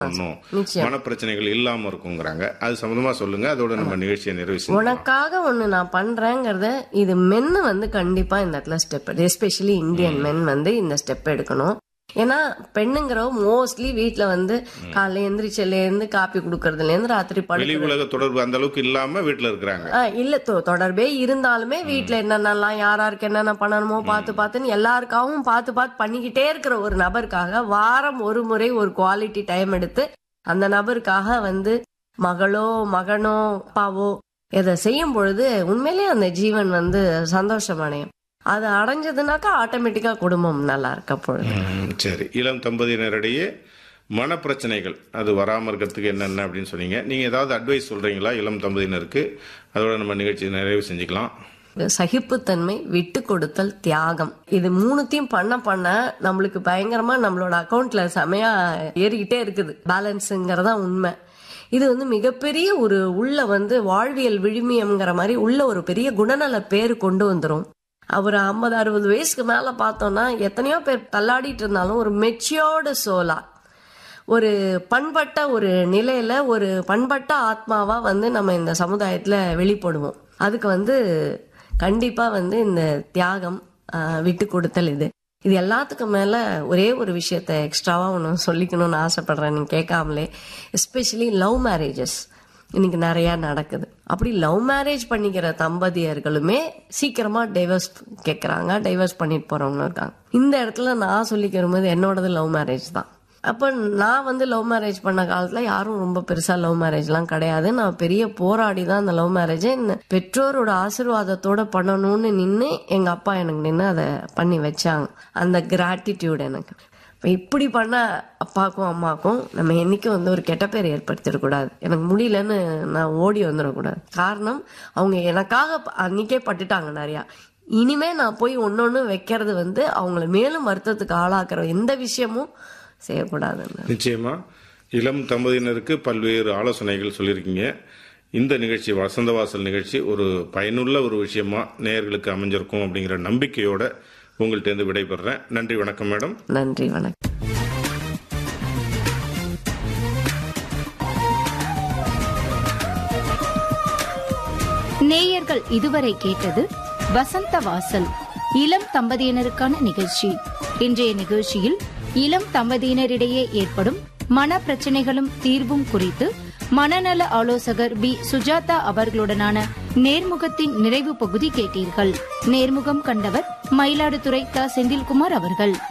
பண்ணும் நிச்சயம். மனப்பிரச்சனைகள் இல்லாம இருக்குங்கிறாங்க அது சம்பந்தமா சொல்லுங்க அதோட நம்ம நிகழ்ச்சியை நிறைவு செய்யலாம் உனக்காக ஒண்ணு நான் பண்றேங்கிறத இது மென்னு வந்து கண்டிப்பா இந்த இடத்துல ஸ்டெப் எஸ்பெஷலி இந்தியன் மென் வந்து இந்த ஸ்டெப் எடுக்கணும் ஏன்னா பெண்ணுங்கிறவ மோஸ்ட்லி வீட்ல வந்து காலைல எந்திரிச்சல இருந்து காப்பி குடுக்கறதுல இருந்து ராத்திரி வெளி படுக்க உலக தொடர்பு அந்த அளவுக்கு இல்லாம வீட்டுல இருக்கிறாங்க ஆ, இல்ல தொ- தொடர்பே இருந்தாலுமே வீட்ல என்னென்னலாம் யாராருக்கு என்னென்ன பண்ணணுமோ பார்த்து பார்த்துன்னு எல்லாருக்காகவும் பார்த்து பார்த்து பண்ணிக்கிட்டே இருக்கிற ஒரு நபருக்காக வாரம் ஒரு முறை ஒரு குவாலிட்டி டைம் எடுத்து அந்த நபருக்காக வந்து மகளோ மகனோ அப்பாவோ இதை செய்யும் பொழுது உண்மையிலேயே அந்த ஜீவன் வந்து சந்தோஷம் அடையும் அது அடைஞ்சதுனாக்கா ஆட்டோமேட்டிக்கா குடும்பம் நல்லா இருக்க பொழுது ம், சரி இளம் தம்பதியினரிடையே மனப்பிரச்சனைகள் அது வராம இருக்கிறதுக்கு என்னென்ன அப்படின்னு சொன்னீங்க நீங்க ஏதாவது அட்வைஸ் சொல்றீங்களா இளம் தம்பதியினருக்கு அதோட நம்ம நிகழ்ச்சியை நிறைவு செஞ்சுக்கலாம் சகிப்புத்தன்மை விட்டு கொடுத்தல் தியாகம் இது மூணுத்தையும் பண்ண பண்ண நம்மளுக்கு பயங்கரமா நம்மளோட அக்கவுண்ட்ல செமையா ஏறிக்கிட்டே இருக்குது பேலன்ஸுங்கிறதா உண்மை இது வந்து மிகப்பெரிய ஒரு உள்ள வந்து வாழ்வியல் விழுமியம்ங்கிற மாதிரி உள்ள ஒரு பெரிய குணநல பேர் கொண்டு வந்துரும் அவர் ஐம்பது அறுபது வயசுக்கு மேல பார்த்தோம்னா எத்தனையோ பேர் தள்ளாடிட்டு இருந்தாலும் ஒரு மெச்சியோர்டு சோலா ஒரு பண்பட்ட ஒரு நிலையில ஒரு பண்பட்ட ஆத்மாவா வந்து நம்ம இந்த சமுதாயத்துல வெளிப்படுவோம் அதுக்கு வந்து கண்டிப்பா வந்து இந்த தியாகம் ஆஹ், விட்டு கொடுத்தல் இது இது எல்லாத்துக்கும் மேல ஒரே ஒரு விஷயத்த எக்ஸ்ட்ராவா ஒன்று சொல்லிக்கணும்னு ஆசைப்படுறேன் நீங்க கேட்காமலே எஸ்பெஷலி லவ் மேரேஜஸ் இன்னைக்கு நிறைய நடக்குது அப்படி லவ் மேரேஜ் பண்ணிக்கிற தம்பதியர்களுமே சீக்கிரமா டைவர்ஸ் கேட்கறாங்க டைவர்ஸ் பண்ணிட்டு போறவங்க இருக்காங்க இந்த இடத்துல நான் சொல்லிக்கிற போது என்னோடது லவ் மேரேஜ் தான் அப்ப நான் வந்து லவ் மேரேஜ் பண்ண காலத்துல யாரும் ரொம்ப பெருசா லவ் மேரேஜ்லாம் கிடையாது நான் பெரிய போராடி தான் அந்த லவ் மேரேஜை பெற்றோரோட ஆசீர்வாதத்தோட பண்ணணும்னு நின்று எங்க அப்பா எனக்கு நின்று அதை பண்ணி வச்சாங்க அந்த கிராட்டிடியூட் எனக்கு இப்ப இப்படி பண்ண அப்பாக்கும் அம்மாக்கும் நம்ம என்னைக்கும் வந்து ஒரு கெட்ட பேர் ஏற்படுத்திடக்கூடாது எனக்கு முடியலன்னு நான் ஓடி வந்துடக்கூடாது காரணம் அவங்க எனக்காக ப- அன்னைக்கே பட்டுட்டாங்க நிறையா இனிமே நான் போய் ஒன்னொன்னு வைக்கிறது வந்து அவங்கள மேலும் வருத்தத்துக்கு ஆளாக்குற எந்த விஷயமும் செய்யக்கூடாதுன்னு நிச்சயமா இளம் தம்பதியினருக்கு பல்வேறு ஆலோசனைகள் சொல்லியிருக்கீங்க இந்த நிகழ்ச்சி வசந்தவாசல் நிகழ்ச்சி ஒரு பயனுள்ள ஒரு விஷயமா நேயர்களுக்கு அமைஞ்சிருக்கும் அப்படிங்கிற நம்பிக்கையோட உங்கள்ட்ட இருந்து விடைபெறேன் நன்றி வணக்கம் மேடம் நன்றி வணக்கம் நேயர்கள் இதுவரை கேட்டது வசந்த வாசல் இளம் தம்பதியினருக்கான நிகழ்ச்சி இன்றைய நிகழ்ச்சியில் இளம் தம்பதியினரிடையே ஏற்படும் மன பிரச்சனைகளும் தீர்வும் குறித்து மனநல ஆலோசகர் பி சுஜாதா அவர்களுடனான நேர்முகத்தின் நிறைவு பகுதி கேட்டீர்கள் நேர்முகம் கண்டவர் மயிலாடுதுறை த செந்தில்குமார் அவர்கள்